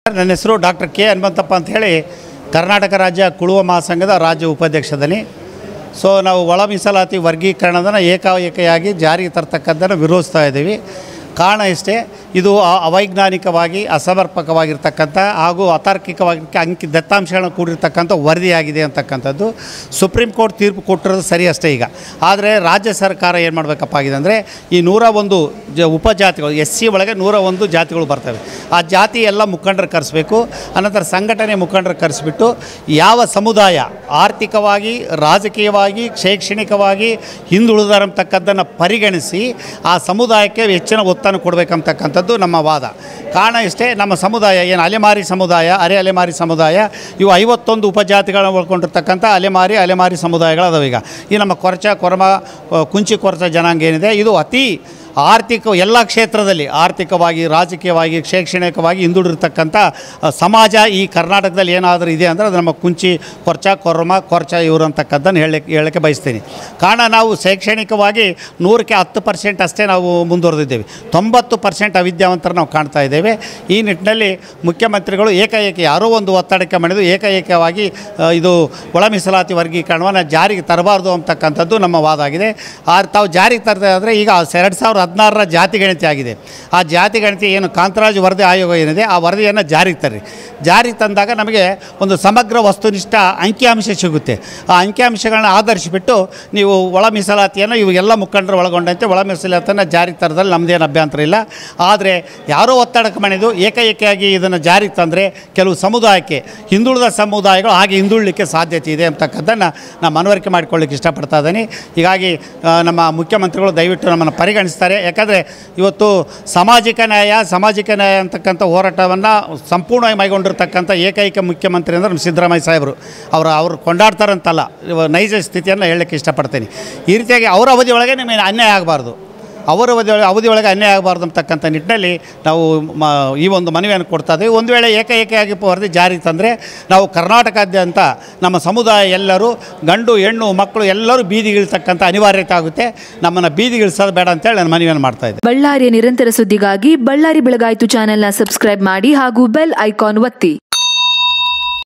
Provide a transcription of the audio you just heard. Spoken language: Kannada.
ನನ್ನ ಹೆಸರು ಡಾಕ್ಟರ್ ಕೆ ಹನುಮಂತಪ್ಪ ಅಂತ ಹೇಳಿ ಕರ್ನಾಟಕ ರಾಜ್ಯ ಕುಳುವ ಮಹಾಸಂಘದ ರಾಜ್ಯ ಉಪಾಧ್ಯಕ್ಷದನಿ ಸೊ ನಾವು ಒಳ ಮೀಸಲಾತಿ ವರ್ಗೀಕರಣದನ್ನು ಏಕಾಏಕಿಯಾಗಿ ಜಾರಿಗೆ ತರ್ತಕ್ಕಂಥನ್ನು ವಿರೋಧಿಸ್ತಾ ಇದ್ದೀವಿ ಕಾರಣ ಇಷ್ಟೇ ಇದು ಅ- ಅವೈಜ್ಞಾನಿಕವಾಗಿ ಅಸಮರ್ಪಕವಾಗಿರ್ತಕ್ಕಂಥ ಹಾಗೂ ಅತಾರ್ಕಿಕವಾಗಿ ಅಂಕಿ ದತ್ತಾಂಶಗಳನ್ನು ಕೂಡಿರ್ತಕ್ಕಂಥ ವರದಿಯಾಗಿದೆ ಅಂತಕ್ಕಂಥದ್ದು ಸುಪ್ರೀಂ ಕೋರ್ಟ್ ತೀರ್ಪು ಕೊಟ್ಟಿರೋದು ಸರಿ ಅಷ್ಟೇ ಈಗ ಆದರೆ ರಾಜ್ಯ ಸರ್ಕಾರ ಏನು ಮಾಡಬೇಕಪ್ಪ ಆಗಿದೆ ಅಂದರೆ ಈ ನೂರ ಒಂದು ಜ ಉಪಜಾತಿಗಳು ಎಸ್ ಸಿ ಒಳಗೆ ನೂರ ಒಂದು ಜಾತಿಗಳು ಬರ್ತವೆ ಆ ಜಾತಿ ಎಲ್ಲ ಮುಖಂಡರು ಕರೆಸಬೇಕು ಅನಂತರ ಸಂಘಟನೆ ಮುಖಂಡರು ಕರೆಸಿಬಿಟ್ಟು ಯಾವ ಸಮುದಾಯ ಆರ್ಥಿಕವಾಗಿ ರಾಜಕೀಯವಾಗಿ ಶೈಕ್ಷಣಿಕವಾಗಿ ಹಿಂದುಳಿದಾರಂತಕ್ಕದ್ದನ್ನು ಪರಿಗಣಿಸಿ ಆ ಸಮುದಾಯಕ್ಕೆ ಹೆಚ್ಚಿನ ಒತ್ತನ್ನು ಕೊಡಬೇಕಂತಕ್ಕಂಥದ್ದು ನಮ್ಮ ವಾದ ಕಾರಣ ಇಷ್ಟೇ ನಮ್ಮ ಸಮುದಾಯ ಏನು ಅಲೆಮಾರಿ ಸಮುದಾಯ ಅರೆ ಅಲೆಮಾರಿ ಸಮುದಾಯ ಇವು ಐವತ್ತೊಂದು ಉಪಜಾತಿಗಳನ್ನ ಒಳ್ಕೊಂಡಿರ್ತಕ್ಕಂಥ ಅಲೆಮಾರಿ ಅಲೆಮಾರಿ ಸಮುದಾಯಗಳು ಅದಾವೆ ಈಗ ಈ ನಮ್ಮ ಕೊರಚ ಕೊರಮ ಆ, ಕುಂಚಿ ಕೊರಚ ಜನಾಂಗ ಏನಿದೆ ಇದು ಅತಿ ಆರ್ಥಿಕ ಎಲ್ಲ ಕ್ಷೇತ್ರದಲ್ಲಿ ಆರ್ಥಿಕವಾಗಿ ರಾಜಕೀಯವಾಗಿ ಶೈಕ್ಷಣಿಕವಾಗಿ ಹಿಂದುಳಿರ್ತಕ್ಕಂಥ ಆ, ಸಮಾಜ ಈ ಕರ್ನಾಟಕದಲ್ಲಿ ಏನಾದರೂ ಇದೆ ಅಂದರೆ ಅದು ನಮ್ಮ ಕುಂಚಿ ಕೊರ್ಚ ಕೊರ್ಮ ಕೊರ್ಚ ಇವರು ಅಂತಕ್ಕದ್ದನ್ನು ಹೇಳಕ್ಕೆ ಹೇಳಕ್ಕೆ ಬಯಸ್ತೀನಿ ಕಾರಣ ನಾವು ಶೈಕ್ಷಣಿಕವಾಗಿ ನೂರಕ್ಕೆ ಹತ್ತು ಪರ್ಸೆಂಟ್ ಅಷ್ಟೇ ನಾವು ಮುಂದುವರೆದಿದ್ದೇವೆ ತೊಂಬತ್ತು ಪರ್ಸೆಂಟ್ ಅವಿದ್ಯಾವಂತರು ನಾವು ಕಾಣ್ತಾ ಇದ್ದೇವೆ ಈ ನಿಟ್ಟಿನಲ್ಲಿ ಮುಖ್ಯಮಂತ್ರಿಗಳು ಏಕಾಏಕಿ ಯಾರೋ ಒಂದು ಒತ್ತಡಕ್ಕೆ ಮಾಡಿದ್ದು ಏಕಾಏಕವಾಗಿ ಆ, ಇದು ಒಳ ಮೀಸಲಾತಿ ವರ್ಗೀಕರಣವನ್ನು ಜಾರಿಗೆ ತರಬಾರ್ದು ಅಂತಕ್ಕಂಥದ್ದು ನಮ್ಮ ವಾದ ಆಗಿದೆ ಆ ತಾವು ಜಾರಿಗೆ ತರದೇ ಆದರೆ ಈಗ ಎರಡು ಸಾವಿರದ ಹದಿನಾರರ ಜಾತಿ ಗಣತಿ ಆಗಿದೆ ಆ ಜಾತಿ ಗಣತಿ ಏನು ಕಾಂತರಾಜ್ ವರದಿ ಆಯೋಗ ಏನಿದೆ ಆ ವರದಿಯನ್ನು ಜಾರಿಗೆ ತರ್ರಿ ಜಾರಿಗೆ ತಂದಾಗ ನಮಗೆ ಒಂದು ಸಮಗ್ರ ವಸ್ತುನಿಷ್ಠ ಅಂಕಿಅಂಶ ಸಿಗುತ್ತೆ ಆ ಅಂಕಿಅಂಶಗಳನ್ನ ಆಧರಿಸಿಬಿಟ್ಟು ನೀವು ಒಳ ಮೀಸಲಾತಿಯನ್ನು ಇವು ಎಲ್ಲ ಮುಖಂಡರು ಒಳಗೊಂಡಂತೆ ಒಳ ಮೀಸಲಾತಿಯನ್ನು ಜಾರಿಗೆ ತರದಲ್ಲಿ ನಮ್ಮದೇನು ಅಭ್ಯಂತರ ಇಲ್ಲ ಆದರೆ ಯಾರೋ ಒತ್ತಡಕ್ಕೆ ಮಣಿದು ಏಕೈಕಿಯಾಗಿ ಇದನ್ನು ಜಾರಿಗೆ ತಂದರೆ ಕೆಲವು ಸಮುದಾಯಕ್ಕೆ ಹಿಂದುಳಿದ ಸಮುದಾಯಗಳು ಹಾಗೆ ಹಿಂದುಳಲಿಕ್ಕೆ ಸಾಧ್ಯತೆ ಇದೆ ಅಂತಕ್ಕದ್ದನ್ನು ನಾನು ಮನವರಿಕೆ ಮಾಡಿಕೊಳ್ಳಿಕ್ಕೆ ಇಷ್ಟಪಡ್ತಾ ಇದ್ದೀನಿ ಹೀಗಾಗಿ ಆ, ನಮ್ಮ ಮುಖ್ಯಮಂತ್ರಿಗಳು ದಯವಿಟ್ಟು ನಮ್ಮನ್ನು ಪರಿಗಣಿಸ್ತಾರೆ ಯಾಕಂದರೆ ಇವತ್ತು ಸಾಮಾಜಿಕ ನ್ಯಾಯ ಸಾಮಾಜಿಕ ನ್ಯಾಯ ಅಂತಕ್ಕಂಥ ಹೋರಾಟವನ್ನು ಸಂಪೂರ್ಣವಾಗಿ ಮೈಗೊಂಡಿರ್ತಕ್ಕಂಥ ಏಕೈಕ ಮುಖ್ಯಮಂತ್ರಿ ಅಂದರೆ ನಮ್ಮ ಸಿದ್ದರಾಮಯ್ಯ ಸಾಹೇಬರು ಅವರು ಅವರು ಕೊಂಡಾಡ್ತಾರಂತಲ್ಲ ಇವ ನೈಜ ಸ್ಥಿತಿಯನ್ನು ಹೇಳಕ್ಕೆ ಇಷ್ಟಪಡ್ತೀನಿ ಈ ರೀತಿಯಾಗಿ ಅವರ ಅವಧಿಯೊಳಗೆ ನಿಮಗೆ ಅನ್ಯಾಯ ಆಗಬಾರ್ದು ಅವರ ಅವಧಿ ಅವಧಿಯೊಳಗೆ ಅನ್ಯಾಯ ಆಗಬಾರ್ದು ಅಂತಕ್ಕಂಥ ನಿಟ್ಟಿನಲ್ಲಿ ನಾವು ಮ ಈ ಒಂದು ಮನವಿಯನ್ನು ಕೊಡ್ತಾ ಇದ್ದೀವಿ ಒಂದು ವೇಳೆ ಏಕೈಕಿಯಾಗಿ ವರದಿ ಜಾರಿಗೆ ತಂದರೆ ನಾವು ಕರ್ನಾಟಕಾದ್ಯಂತ ನಮ್ಮ ಸಮುದಾಯ ಎಲ್ಲರೂ ಗಂಡು ಹೆಣ್ಣು ಮಕ್ಕಳು ಎಲ್ಲರೂ ಬೀದಿಗಿಳಿತಕ್ಕಂಥ ಅನಿವಾರ್ಯತೆ ಆಗುತ್ತೆ ನಮ್ಮನ್ನು ಬೀದಿಗಿಳಿಸೋದು ಬೇಡ ಅಂತೇಳಿ ನಾನು ಮನವಿಯನ್ನು ಮಾಡ್ತಾ ಇದ್ದೆ ಬಳ್ಳಾರಿಯ ನಿರಂತರ ಸುದ್ದಿಗಾಗಿ ಬಳ್ಳಾರಿ ಬೆಳಗಾಯಿತು ಚಾನೆಲ್ನ ಸಬ್ಸ್ಕ್ರೈಬ್ ಮಾಡಿ ಹಾಗೂ ಬೆಲ್ ಐಕಾನ್ ಒತ್ತಿ